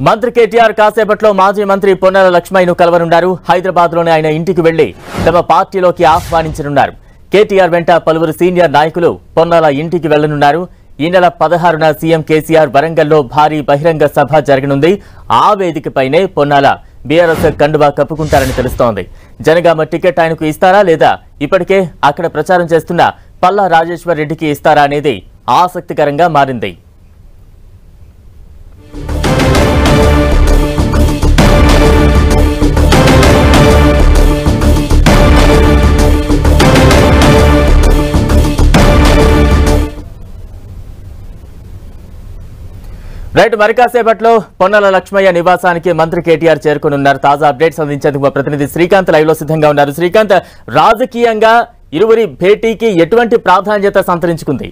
మంత్రి కేటీఆర్ కాసేపట్లో మాజీ మంత్రి పొన్నాల లక్ష్మయ్యను కలవనున్నారు హైదరాబాద్ లోని ఆయన ఇంటికి వెళ్లి తమ పార్టీలోకి ఆహ్వానించనున్నారు కేటీఆర్ వెంట పలువురు సీనియర్ నాయకులు పొన్నాల ఇంటికి వెళ్లనున్నారు ఈ నెల పదహారున సీఎం కేసీఆర్ వరంగల్లో భారీ బహిరంగ సభ జరగనుంది ఆ వేదికపైనే పొన్నాల బీఆర్ఎస్ కండువా కప్పుకుంటారని తెలుస్తోంది జనగామ టికెట్ ఆయనకు ఇస్తారా లేదా ఇప్పటికే అక్కడ ప్రచారం చేస్తున్న పల్లా రాజేశ్వర్ రెడ్డికి ఇస్తారా అనేది ఆసక్తికరంగా మారింది రైట్ మరి కాసేపట్లో పొన్నాల లక్ష్మయ్య నివాసానికి మంత్రి కేటీఆర్ చేరుకునున్నారు తాజా అప్డేట్స్ అందించేందుకు మా ప్రతినిధి శ్రీకాంత్ లైవ్ లో సిద్ధంగా ఉన్నారు శ్రీకాంత్ రాజకీయంగా ఇరువురి భేటీకి ఎటువంటి ప్రాధాన్యత సంతరించుకుంది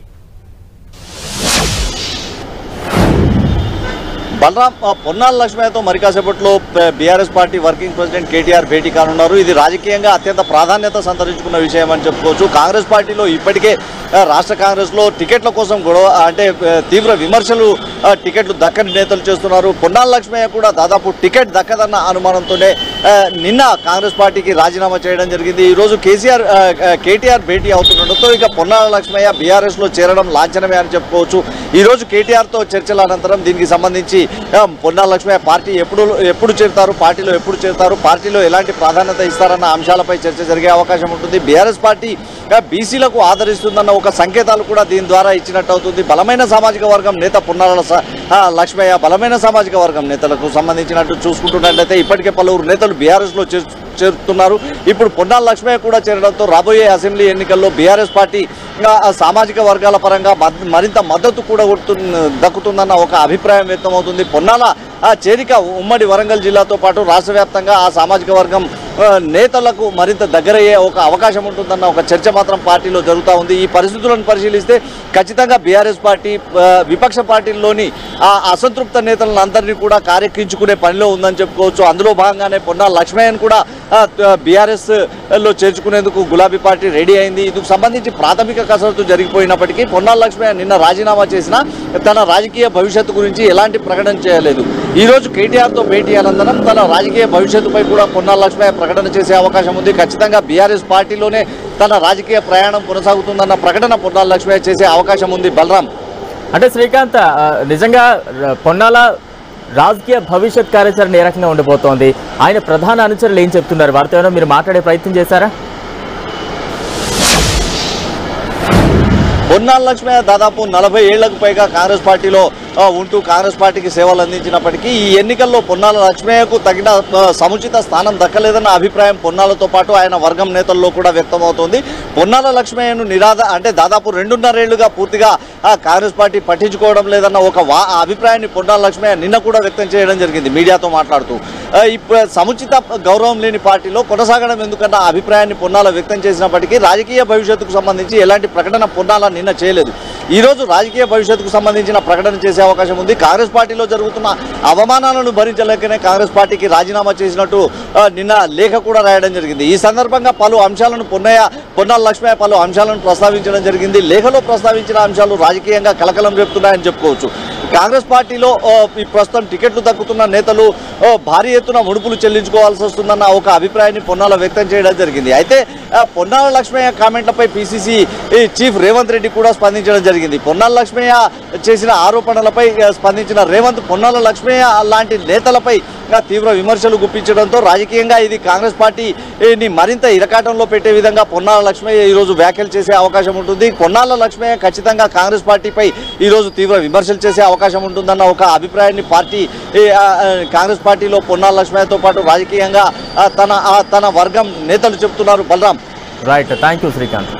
బలరాం ఆ, పొన్నాల లక్ష్మయ్యతో మరి కాసేపట్లో BRS party working president KTR భేటీ కానున్నారు ఇది రాజకీయంగా అత్యంత ప్రాధాన్యత సంతరించుకున్న విషయం అని చెప్పుకోవచ్చు కాంగ్రెస్ పార్టీలో ఇప్పటికే ఆ, రాష్ట్ర కాంగ్రెస్లో టికెట్ల కోసం గొడవ అంటే ఆ, తీవ్ర విమర్శలు ఆ, టికెట్లు దక్కని నేతలు చేస్తున్నారు పొన్నాల లక్ష్మయ్య కూడా దాదాపు టికెట్ దక్కదన్న అనుమానంతోనే ఆ, నిన్న కాంగ్రెస్ పార్టీకి రాజీనామా చేయడం జరిగింది ఈ రోజు కేసీఆర్ ఆ, ఆ, కేటీఆర్ భేటీ అవుతుండటంతో ఇక పొన్నాల లక్ష్మయ్య బీఆర్ఎస్ లో చేరడం లాంఛనమే అని చెప్పుకోవచ్చు ఈ రోజు కేటీఆర్ తో చర్చల అనంతరం దీనికి సంబంధించి ఆ, పొన్నాల లక్ష్మయ్య పార్టీ ఎప్పుడు ఎప్పుడు చేరుతారు పార్టీలో ఎప్పుడు చేరుతారు పార్టీలో ఎలాంటి ప్రాధాన్యత ఇస్తారన్న అంశాలపై చర్చ జరిగే అవకాశం ఉంటుంది బీఆర్ఎస్ పార్టీ ఆ, బీసీలకు ఆదరిస్తుందన్న ఒక సంకేతాలు కూడా దీని ద్వారా ఇచ్చినట్టు అవుతుంది బలమైన సామాజిక వర్గం నేత పొన్నాల స- ఆ, లక్ష్మయ్య బలమైన సామాజిక వర్గం నేతలకు సంబంధించినట్టు చూసుకుంటున్నట్లయితే ఇప్పటికే పలువురు నేతలు బీఆర్ఎస్ లో చేరు- చేరుతున్నారు ఇప్పుడు పొన్నాల లక్ష్మయ్య కూడా చేరడంతో రాబోయే అసెంబ్లీ ఎన్నికల్లో బీఆర్ఎస్ పార్టీ ఆ, ఆ సామాజిక వర్గాల పరంగా మద్- మరింత మద్దతు కూడా కొడుతు- దక్కుతుందన్న ఒక అభిప్రాయం వ్యక్తమవుతుంది పొన్నాల ఆ చేరిక ఉమ్మడి వరంగల్ జిల్లాతో పాటు రాష్ట్ర వ్యాప్తంగా ఆ సామాజిక వర్గం ఆ, నేతలకు మరింత దగ్గరయ్యే ఒక అవకాశం ఉంటుందన్న ఒక చర్చ మాత్రం పార్టీలో జరుగుతూ ఉంది ఈ పరిస్థితులను పరిశీలిస్తే ఖచ్చితంగా బీఆర్ఎస్ పార్టీ ఆ, విపక్ష పార్టీల్లోని ఆ అసంతృప్త నేతలను అందరినీ కూడా కారెక్కించుకునే పనిలో ఉందని చెప్పుకోవచ్చు అందులో భాగంగానే పొన్నాల లక్ష్మయ్యను కూడా బీఆర్ఎస్ లో చేర్చుకునేందుకు గులాబీ పార్టీ రెడీ అయింది ఇందుకు సంబంధించి ప్రాథమిక కసరత్తు జరిగిపోయినప్పటికీ పొన్నాల లక్ష్మయ్య నిన్న రాజీనామా చేసిన తన రాజకీయ భవిష్యత్తు గురించి ఎలాంటి ప్రకటన చేయలేదు ఈ రోజు కేటీఆర్ తో భేటీ అనంతరం తన రాజకీయ భవిష్యత్తుపై కూడా పొన్నాల లక్ష్మయ్య ప్రకటన చేసే అవకాశం ఉంది ఖచ్చితంగా బీఆర్ఎస్ పార్టీలోనే తన రాజకీయ ప్రయాణం కొనసాగుతుందన్న ప్రకటన పొన్నాల లక్ష్మయ్య చేసే అవకాశం ఉంది బలరాం అంటే శ్రీకాంత్ ఆ, నిజంగా ర- పొన్నాల రాజకీయ భవిష్యత్ కార్యాచరణ ఏ రకంగా ఉండబోతోంది ఆయన ప్రధాన అనుచరులు ఏం చెప్తున్నారు వారితో ఏమైనా మీరు మాట్లాడే ప్రయత్నం చేశారా పొన్నాల లక్ష్మయ్య దాదాపు నలభై ఏళ్లకు పైగా కాంగ్రెస్ పార్టీలో ఆ, ఉంటూ కాంగ్రెస్ పార్టీకి సేవలు అందించినప్పటికీ ఈ ఎన్నికల్లో పొన్నాల లక్ష్మయ్యకు తగిన ఆ, సముచిత స్థానం దక్కలేదన్న అభిప్రాయం పొన్నాలతో పాటు ఆయన వర్గం నేతల్లో కూడా వ్యక్తమవుతోంది పొన్నాల లక్ష్మయ్యను నిరాద అంటే దాదాపు రెండున్నరేళ్లుగా పూర్తిగా ఆ, కాంగ్రెస్ పార్టీ పట్టించుకోవడం లేదన్న ఒక వా ఆ అభిప్రాయాన్ని పొన్నాల లక్ష్మయ్య నిన్న కూడా వ్యక్తం చేయడం జరిగింది మీడియాతో మాట్లాడుతూ ఆ, ఇప్పుడు సముచిత గౌరవం లేని పార్టీలో కొనసాగడం ఎందుకన్న అభిప్రాయాన్ని పొన్నాల వ్యక్తం చేసినప్పటికీ రాజకీయ భవిష్యత్తుకు సంబంధించి ఎలాంటి ప్రకటన పొన్నాల నిన్న చేయలేదు ఈ రోజు రాజకీయ భవిష్యత్తుకు సంబంధించిన ప్రకటన చేసే అవకాశం ఉంది కాంగ్రెస్ పార్టీలో జరుగుతున్న అవమానాలను భరించలేకనే కాంగ్రెస్ పార్టీకి రాజీనామా చేసినట్టు ఆ, నిన్న లేఖ కూడా రాయడం జరిగింది ఈ సందర్భంగా పలు అంశాలను పొన్నయ్య పొన్నాల లక్ష్మయ్య పలు అంశాలను ప్రస్తావించడం జరిగింది లేఖలో ప్రస్తావించిన అంశాలు రాజకీయంగా కలకలం రేపుతున్నాయని చెప్పుకోవచ్చు కాంగ్రెస్ పార్టీలో ఆ, ఈ ప్రస్తుతం టికెట్లు దక్కుతున్న నేతలు ఆ, భారీ ఎత్తున ముడుపులు చెల్లించుకోవాల్సి వస్తుందన్న ఒక అభిప్రాయాన్ని పొన్నాల వ్యక్తం చేయడం జరిగింది అయితే ఆ, పొన్నాల లక్ష్మయ్య కామెంట్లపై పిసిసి చీఫ్ రేవంత్ రెడ్డి కూడా స్పందించడం జరిగింది పొన్నాల లక్ష్మయ్య చేసిన ఆరోపణలపై ఆ, స్పందించిన రేవంత్ పొన్నాల లక్ష్మయ్య లాంటి నేతలపై ఆ, తీవ్ర విమర్శలు గుప్పించడంతో రాజకీయంగా ఇది కాంగ్రెస్ పార్టీని మరింత ఇరకాటంలో పెట్టే విధంగా పొన్నాల లక్ష్మయ్య ఈ రోజు వ్యాఖ్యలు చేసే అవకాశం ఉంటుంది పొన్నాల లక్ష్మయ్య ఖచ్చితంగా కాంగ్రెస్ పార్టీపై ఈ రోజు తీవ్ర విమర్శలు చేసే అవకాశం ఉంటుందన్న ఒక అభిప్రాయాన్ని పార్టీ ఈ, ఆ, ఆ, కాంగ్రెస్ పార్టీలో పొన్నాల లక్ష్మయ్యతో పాటు రాజకీయంగా ఆ, తన ఆ, తన వర్గం నేతలు చెప్తున్నారు Balaram right thank you Srikanth